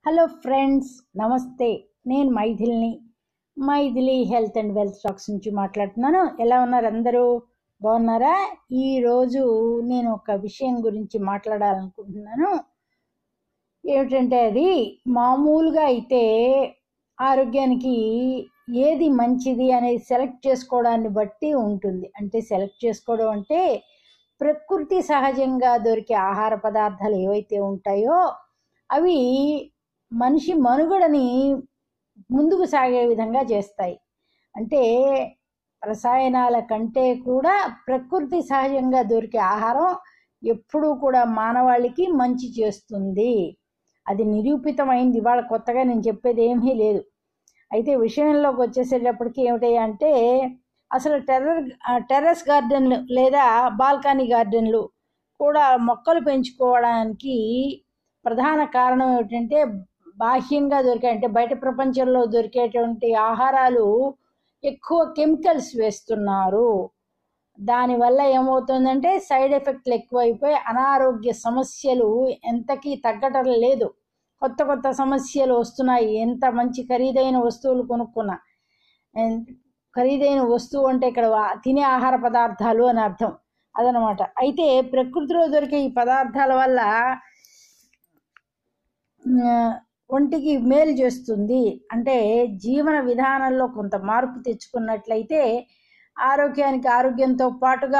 hello friends నమస్తే నేను మైథిల్ని Maithili health and wealth stocks నుంచి మాట్లాడుతున్నాను ఎలా ఉన్నారు అందరూ బాగున్నారా ఈరోజు నేను ఒక విషయం గురించి మాట్లాడాలనుకుంటున్నాను ఏమిటంటే అది మామూలుగా అయితే ఆరోగ్యానికి ఏది మంచిది అనేది సెలెక్ట్ చేసుకోవడాన్ని బట్టి ఉంటుంది అంటే సెలెక్ట్ చేసుకోవడం అంటే ప్రకృతి సహజంగా దొరికే ఆహార పదార్థాలు ఏవైతే ఉంటాయో అవి మనిషి మనుగడని ముందుకు సాగే విధంగా చేస్తాయి అంటే రసాయనాల కంటే కూడా ప్రకృతి సహజంగా దొరికే ఆహారం ఎప్పుడూ కూడా మానవాళికి మంచి చేస్తుంది అది నిరూపితమైంది ఇవాళ కొత్తగా నేను చెప్పేది ఏమీ లేదు అయితే విషయంలోకి వచ్చేసేటప్పటికి ఏమిటాయి అంటే అసలు టెర్రర్ టెర్రస్ గార్డెన్లు లేదా బాల్కనీ గార్డెన్లు కూడా మొక్కలు పెంచుకోవడానికి ప్రధాన కారణం ఏమిటంటే బాహ్యంగా దొరికే అంటే బయట ప్రపంచంలో దొరికేటువంటి ఆహారాలు ఎక్కువ కెమికల్స్ వేస్తున్నారు దానివల్ల ఏమవుతుందంటే సైడ్ ఎఫెక్ట్లు ఎక్కువైపోయి అనారోగ్య సమస్యలు ఎంతకీ తగ్గటం లేదు కొత్త కొత్త సమస్యలు వస్తున్నాయి ఎంత మంచి ఖరీదైన వస్తువులు కొనుక్కున్నా ఖరీదైన వస్తువు అంటే ఇక్కడ తినే ఆహార పదార్థాలు అని అర్థం అదనమాట అయితే ప్రకృతిలో దొరికే ఈ పదార్థాల వల్ల ఒంటికి మేలు చేస్తుంది అంటే జీవన విధానంలో కొంత మార్పు తెచ్చుకున్నట్లయితే ఆరోగ్యానికి ఆరోగ్యంతో పాటుగా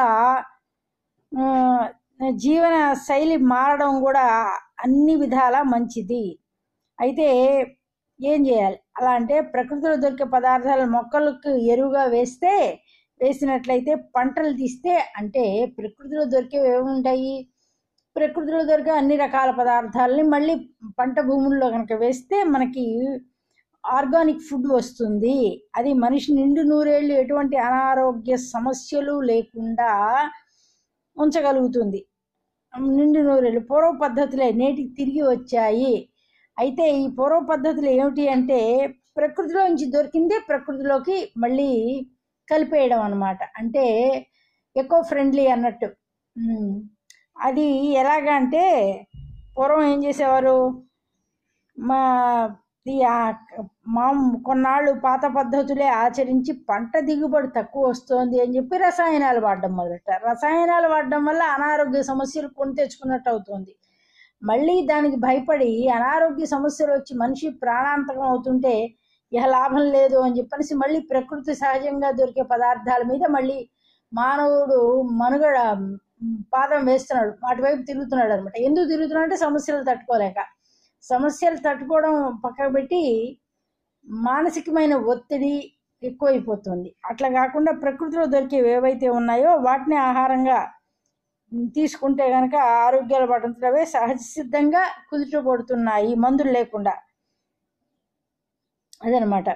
జీవన శైలి మారడం కూడా అన్ని విధాల మంచిది అయితే ఏం చేయాలి అలా అంటే ప్రకృతిలో దొరికే పదార్థాలు మొక్కలకు ఎరువుగా వేస్తే వేసినట్లయితే పంటలు తీస్తే అంటే ప్రకృతిలో దొరికేవి ఏముంటాయి ప్రకృతిలో దొరికే అన్ని రకాల పదార్థాలని మళ్ళీ పంట భూముల్లో కనుక వేస్తే మనకి ఆర్గానిక్ ఫుడ్ వస్తుంది అది మనిషి నిండు నూరేళ్ళు ఎటువంటి అనారోగ్య సమస్యలు లేకుండా ఉంచగలుగుతుంది నిండు నూరేళ్ళు పూర్వ పద్ధతులే నేటికి తిరిగి వచ్చాయి అయితే ఈ పూర్వ పద్ధతులు ఏమిటి అంటే ప్రకృతిలో నుంచి దొరికిందే ప్రకృతిలోకి మళ్ళీ కలిపేయడం అనమాట అంటే ఎకో ఫ్రెండ్లీ అన్నట్టు అది ఎలాగా అంటే పూర్వం ఏం చేసేవారు మా మా కొన్నాళ్ళు పాత పద్ధతులే ఆచరించి పంట దిగుబడి తక్కువ వస్తుంది అని చెప్పి రసాయనాలు వాడడం మొదలెట్టారు రసాయనాలు వాడడం వల్ల అనారోగ్య సమస్యలు కొని తెచ్చుకున్నట్టు అవుతుంది మళ్ళీ దానికి భయపడి అనారోగ్య సమస్యలు వచ్చి మనిషి ప్రాణాంతకం అవుతుంటే ఇహ లాభం లేదు అని చెప్పనేసి మళ్ళీ ప్రకృతి సహజంగా దొరికే పదార్థాల మీద మళ్ళీ మానవుడు మనుగడ పాదం వేస్తున్నాడు అటువైపు తిరుగుతున్నాడు అనమాట ఎందుకు తిరుగుతున్నాడు అంటే సమస్యలు తట్టుకోలేక సమస్యలు తట్టుకోవడం పక్కకు పెట్టి మానసికమైన ఒత్తిడి ఎక్కువైపోతుంది అట్లా కాకుండా ప్రకృతిలో దొరికేవి ఏవైతే ఉన్నాయో వాటిని ఆహారంగా తీసుకుంటే కనుక ఆరోగ్యాలు పడంతవే సహజ సిద్ధంగా కుదుటపడుతున్నాయి మందులు లేకుండా అదనమాట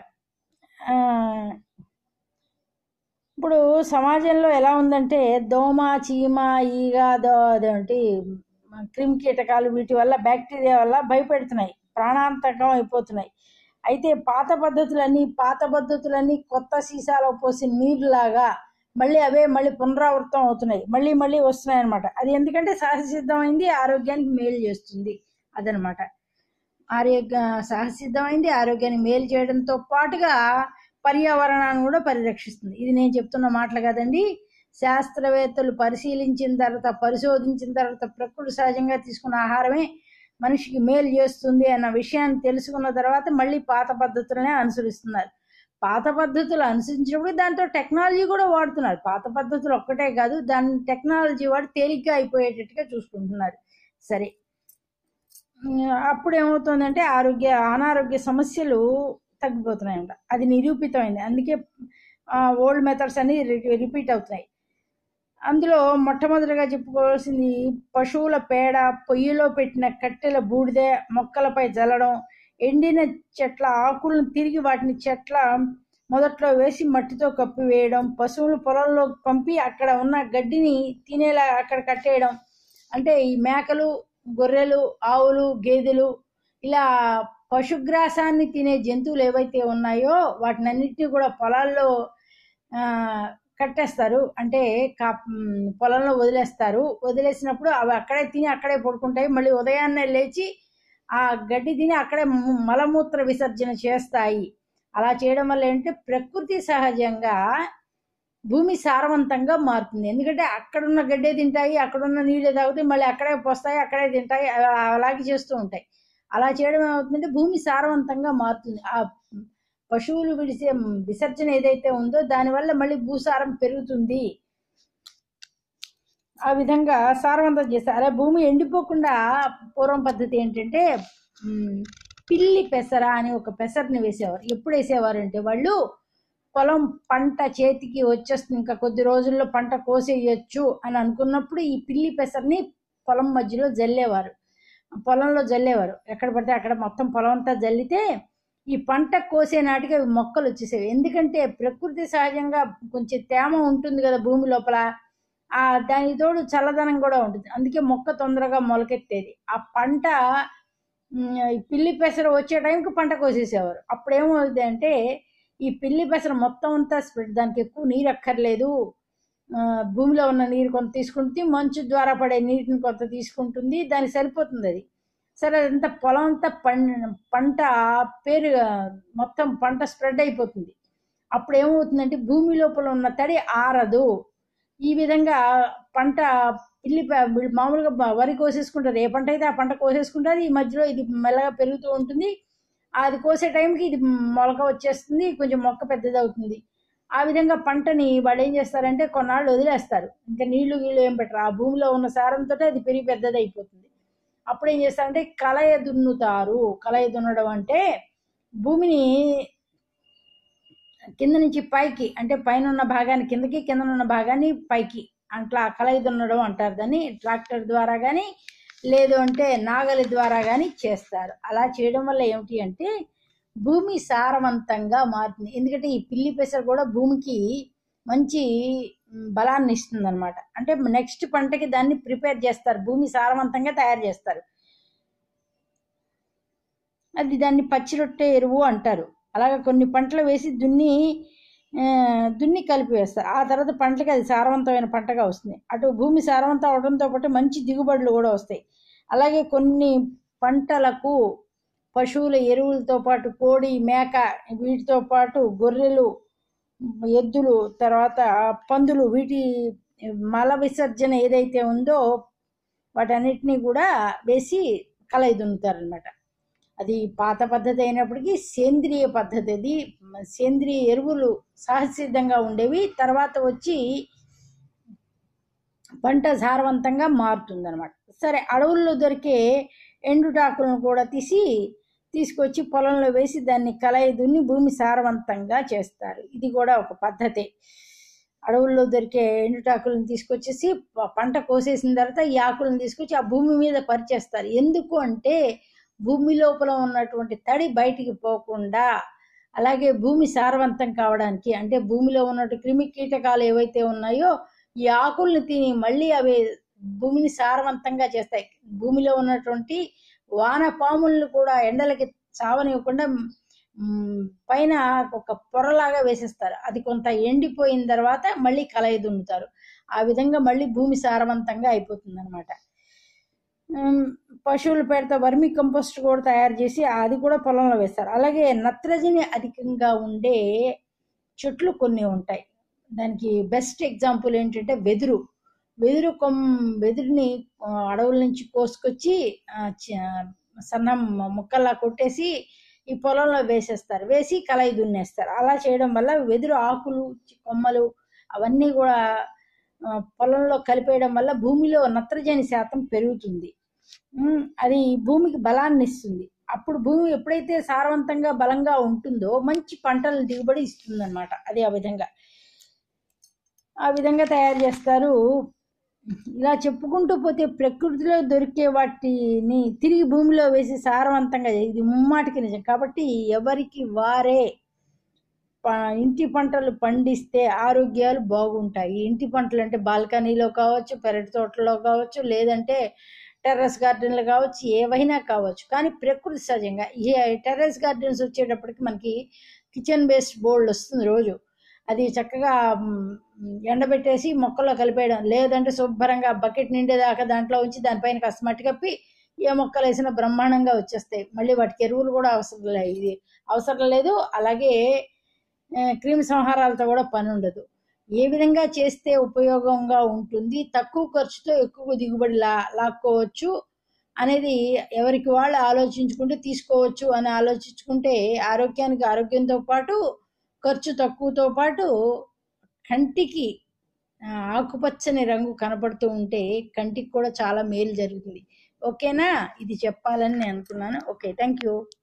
ఇప్పుడు సమాజంలో ఎలా ఉందంటే దోమ చీమ ఈగ దో అదేంటి క్రిమి కీటకాలు వీటి వల్ల బ్యాక్టీరియా వల్ల భయపెడుతున్నాయి ప్రాణాంతకం అయిపోతున్నాయి అయితే పాత పద్ధతులన్నీ పాత పద్ధతులన్నీ కొత్త సీసాలో పోసి నీరులాగా మళ్ళీ అవే మళ్ళీ పునరావృతం అవుతున్నాయి మళ్ళీ మళ్ళీ వస్తున్నాయి అనమాట అది ఎందుకంటే సహజసిద్ధమైంది ఆరోగ్యానికి మేలు చేస్తుంది అదనమాట ఆరోగ్య సహసిద్ధమైంది ఆరోగ్యానికి మేలు చేయడంతో పాటుగా పర్యావరణాన్ని కూడా పరిరక్షిస్తుంది ఇది నేను చెప్తున్న మాటలు కదండి శాస్త్రవేత్తలు పరిశీలించిన తర్వాత పరిశోధించిన తర్వాత ప్రకృతి సహజంగా తీసుకున్న ఆహారమే మనిషికి మేలు చేస్తుంది అన్న విషయాన్ని తెలుసుకున్న తర్వాత మళ్ళీ పాత పద్ధతులనే అనుసరిస్తున్నారు పాత పద్ధతులు అనుసరించినప్పుడు దాంతో టెక్నాలజీ కూడా వాడుతున్నారు పాత పద్ధతులు ఒక్కటే కాదు దాని టెక్నాలజీ వాడు తేలిగ్గా అయిపోయేటట్టుగా చూసుకుంటున్నారు సరే అప్పుడు ఏమవుతుందంటే ఆరోగ్య అనారోగ్య సమస్యలు తగ్గిపోతున్నాయంట అది నిరూపితమైంది అందుకే ఓల్డ్ మెథడ్స్ అన్ని రిపీట్ అవుతున్నాయి అందులో మొట్టమొదటిగా చెప్పుకోవాల్సింది పశువుల పేడ పొయ్యిలో పెట్టిన కట్టెల బూడిద మొక్కలపై జల్లడం ఎండిన చెట్ల ఆకులను తిరిగి వాటిని చెట్ల మొదట్లో వేసి మట్టితో కప్పివేయడం పశువులు పొలంలో పంపి అక్కడ ఉన్న గడ్డిని తినేలా అక్కడ కట్టేయడం అంటే ఈ మేకలు గొర్రెలు ఆవులు గేదెలు ఇలా పశుగ్రాసాన్ని తినే జంతువులు ఏవైతే ఉన్నాయో వాటినన్నిటిని కూడా పొలాల్లో కట్టేస్తారు అంటే కా పొలంలో వదిలేస్తారు వదిలేసినప్పుడు అవి అక్కడే తిని అక్కడే పడుకుంటాయి మళ్ళీ ఉదయాన్నే లేచి ఆ గడ్డి తిని అక్కడే ము- మలమూత్ర విసర్జన చేస్తాయి అలా చేయడం వల్ల ఏంటంటే ప్రకృతి సహజంగా భూమి సారవంతంగా మారుతుంది ఎందుకంటే అక్కడున్న గడ్డే తింటాయి అక్కడున్న నీళ్ళే తాగుతాయి మళ్ళీ అక్కడే పోస్తాయి అక్కడే తింటాయి అలా- అలాగే చేస్తూ ఉంటాయి అలా చేయడం ఏమవుతుందంటే భూమి సారవంతంగా మారుతుంది ఆ పశువులు విడిసే విసర్జన ఏదైతే ఉందో దానివల్ల మళ్ళీ భూసారం పెరుగుతుంది ఆ విధంగా సారవంతం చేస్తారు అలా భూమి ఎండిపోకుండా పూర్వం పద్ధతి ఏంటంటే మ్, పిల్లి పెసర అని ఒక పెసరని వేసేవారు ఎప్పుడు వేసేవారు అంటే వాళ్ళు పొలం పంట చేతికి వచ్చేస్తుంది ఇంకా కొద్ది రోజుల్లో పంట కోసేయచ్చు అని అనుకున్నప్పుడు ఈ పిల్లి పెసరని పొలం మధ్యలో జల్లేవారు పొలంలో జల్లేవారు ఎక్కడ పడితే అక్కడ మొత్తం పొలం అంతా జల్లితే ఈ పంట కోసే నాటికి అవి మొక్కలు వచ్చేసేవి ఎందుకంటే ప్రకృతి సహజంగా కొంచెం తేమ ఉంటుంది కదా భూమి లోపల ఆ దానికి తోడు చల్లదనం కూడా ఉంటుంది అందుకే మొక్క తొందరగా మొలకెత్తేది ఆ పంట ఉమ్, ఈ పిల్లి పెసర వచ్చే టైంకి పంట కోసేసేవారు అప్పుడు ఏమవుతుంది అంటే ఈ పిల్లి పెసర మొత్తం అంతా స్ప్రెడ్ దానికి ఎక్కువ నీరు అక్కర్లేదు ఆ, భూమిలో ఉన్న నీరు కొంత తీసుకుంటుంది మంచు ద్వారా పడే నీటిని కొంత తీసుకుంటుంది దానికి సరిపోతుంది అది సరే అదంతా పొలం అంతా పం పంట పేరు మొత్తం పంట స్ప్రెడ్ అయిపోతుంది అప్పుడు ఏమవుతుందంటే భూమి లోపల ఉన్న తడి ఆరదు ఈ విధంగా పంట పిల్లి ప- వీళ్ళు మామూలుగా బ- వరి కోసేసుకుంటారు ఏ పంట అయితే ఆ పంట కోసేసుకుంటారు ఈ మధ్యలో ఇది మెల్లగా పెరుగుతూ ఉంటుంది అది కోసే టైంకి ఇది మొలక వచ్చేస్తుంది కొంచెం మొక్క పెద్దది అవుతుంది ఆ విధంగా పంటని వాళ్ళు ఏం చేస్తారంటే కొన్నాళ్ళు వదిలేస్తారు ఇంకా నీళ్లు గీళ్ళు ఏం పెట్టరు ఆ భూమిలో ఉన్న సారంతో అది పెరిగి పెద్దది అయిపోతుంది అప్పుడు ఏం చేస్తారంటే కలయ దున్నుతారు కలయ దున్నడం అంటే భూమిని కింద నుంచి పైకి అంటే పైన ఉన్న భాగాన్ని కిందకి కింద ఉన్న భాగాన్ని పైకి అట్లా కలయి దున్నడం అంటారు దాన్ని ట్రాక్టర్ ద్వారా కానీ లేదు అంటే నాగలి ద్వారా కానీ చేస్తారు అలా చేయడం వల్ల ఏమిటి అంటే భూమి సారవంతంగా మారుతుంది ఎందుకంటే ఈ పిల్లి పెసర కూడా భూమికి మంచి మ్, బలాన్ని ఇస్తుంది అనమాట అంటే నెక్స్ట్ పంటకి దాన్ని ప్రిపేర్ చేస్తారు భూమి సారవంతంగా తయారు చేస్తారు అది దాన్ని పచ్చి రొట్టె ఎరువు అంటారు అలాగే కొన్ని పంటలు వేసి దున్ని ఆ, దున్ని కలిపి వేస్తారు ఆ తర్వాత పంటకి అది సారవంతమైన పంటగా వస్తుంది అటు భూమి సారవంతం అవడంతో పాటు మంచి దిగుబడులు కూడా వస్తాయి అలాగే కొన్ని పంటలకు పశువుల ఎరువులతో పాటు కోడి మేక వీటితో పాటు గొర్రెలు ఎద్దులు తర్వాత పందులు వీటి మల విసర్జన ఏదైతే ఉందో వాటన్నిటినీ కూడా వేసి కలయి దున్నుతారనమాట అది పాత పద్ధతి అయినప్పటికీ సేంద్రియ పద్ధతి అది సేంద్రియ ఎరువులు సహసిద్ధంగా ఉండేవి తర్వాత వచ్చి పంట సారవంతంగా మారుతుందన్నమాట సరే అడవుల్లో దొరికే ఎండుటాకులను కూడా తీసి తీసుకొచ్చి పొలంలో వేసి దాన్ని కలయి దున్ని భూమి సారవంతంగా చేస్తారు ఇది కూడా ఒక పద్ధతి అడవుల్లో దొరికే ఎండుటాకులను తీసుకొచ్చేసి ప- పంట కోసేసిన తర్వాత ఈ ఆకులను తీసుకొచ్చి ఆ భూమి మీద పరిచేస్తారు ఎందుకు అంటే భూమి లోపల ఉన్నటువంటి తడి బయటికి పోకుండా అలాగే భూమి సారవంతం కావడానికి అంటే భూమిలో ఉన్నట్టు క్రిమి కీటకాలు ఏవైతే ఉన్నాయో ఈ ఆకుల్ని తిని మళ్ళీ అవి భూమిని సారవంతంగా చేస్తాయి భూమిలో ఉన్నటువంటి వాన పాములను కూడా ఎండలకి చావనివ్వకుండా మ్, పైన ఒక పొరలాగా వేసేస్తారు అది కొంత ఎండిపోయిన తర్వాత మళ్ళీ కలయి దున్నుతారు ఆ విధంగా మళ్ళీ భూమి సారవంతంగా అయిపోతుంది అనమాట పశువుల పేరుతో వర్మి కంపోస్ట్ కూడా తయారు చేసి అది కూడా పొలంలో వేస్తారు అలాగే నత్రజని అధికంగా ఉండే చెట్లు కొన్ని ఉంటాయి దానికి బెస్ట్ ఎగ్జాంపుల్ ఏంటంటే వెదురు వెదురు కొమ్ వెదురుని ఆ, అడవుల నుంచి కోసుకొచ్చి ఆ, చ- సన్న ముక్కల్లా కొట్టేసి ఈ పొలంలో వేసేస్తారు వేసి కలయి దున్నేస్తారు అలా చేయడం వల్ల వెదురు ఆకులు చి- కొమ్మలు అవన్నీ కూడా ఆ, పొలంలో కలిపేయడం వల్ల భూమిలో నత్రజని శాతం పెరుగుతుంది ఉమ్, అది భూమికి బలాన్ని ఇస్తుంది అప్పుడు భూమి ఎప్పుడైతే సారవంతంగా బలంగా ఉంటుందో మంచి పంటల దిగుబడి ఇస్తుంది అనమాట అది ఆ విధంగా ఆ విధంగా తయారు చేస్తారు ఇలా చెప్పుకుంటూ పోతే ప్రకృతిలో దొరికే వాటిని తిరిగి భూమిలో వేసి సారవంతంగా ఇది ముమ్మాటికి నిజం కాబట్టి ఎవరికి వారే ప- ఇంటి పంటలు పండిస్తే ఆరోగ్యాలు బాగుంటాయి ఇంటి పంటలు అంటే బాల్కనీలో కావచ్చు పెరటి తోటలో కావచ్చు లేదంటే టెర్రస్ గార్డెన్లు కావచ్చు ఏవైనా కావచ్చు కానీ ప్రకృతి సహజంగా ఈ టెర్రస్ గార్డెన్స్ వచ్చేటప్పటికి మనకి కిచెన్ బేస్డ్ బోల్డ్ వస్తుంది రోజు అది చక్కగా మ్, ఎండబెట్టేసి మొక్కల్లో కలిపేయడం లేదంటే శుభ్రంగా బకెట్ నిండేదాకా దాంట్లో ఉంచి దానిపైన కాస్త మట్టి కప్పి ఏ మొక్కలు వేసినా బ్రహ్మాండంగా వచ్చేస్తాయి మళ్ళీ వాటికి ఎరువులు కూడా అవసరం లేదు ఇది అవసరం లేదు అలాగే ఆ, క్రిమి సంహారాలతో కూడా పని ఉండదు ఏ విధంగా చేస్తే ఉపయోగంగా ఉంటుంది తక్కువ ఖర్చుతో ఎక్కువ దిగుబడి లా లాక్కోవచ్చు అనేది ఎవరికి వాళ్ళు ఆలోచించుకుంటే తీసుకోవచ్చు అని ఆలోచించుకుంటే ఆరోగ్యానికి ఆరోగ్యంతో పాటు ఖర్చు తక్కువతో పాటు కంటికి ఆ, ఆకుపచ్చని రంగు కనపడుతూ ఉంటే కంటికి కూడా చాలా మేలు జరుగుతుంది ఓకేనా ఇది చెప్పాలని నేను అనుకున్నాను ఓకే థ్యాంక్ యూ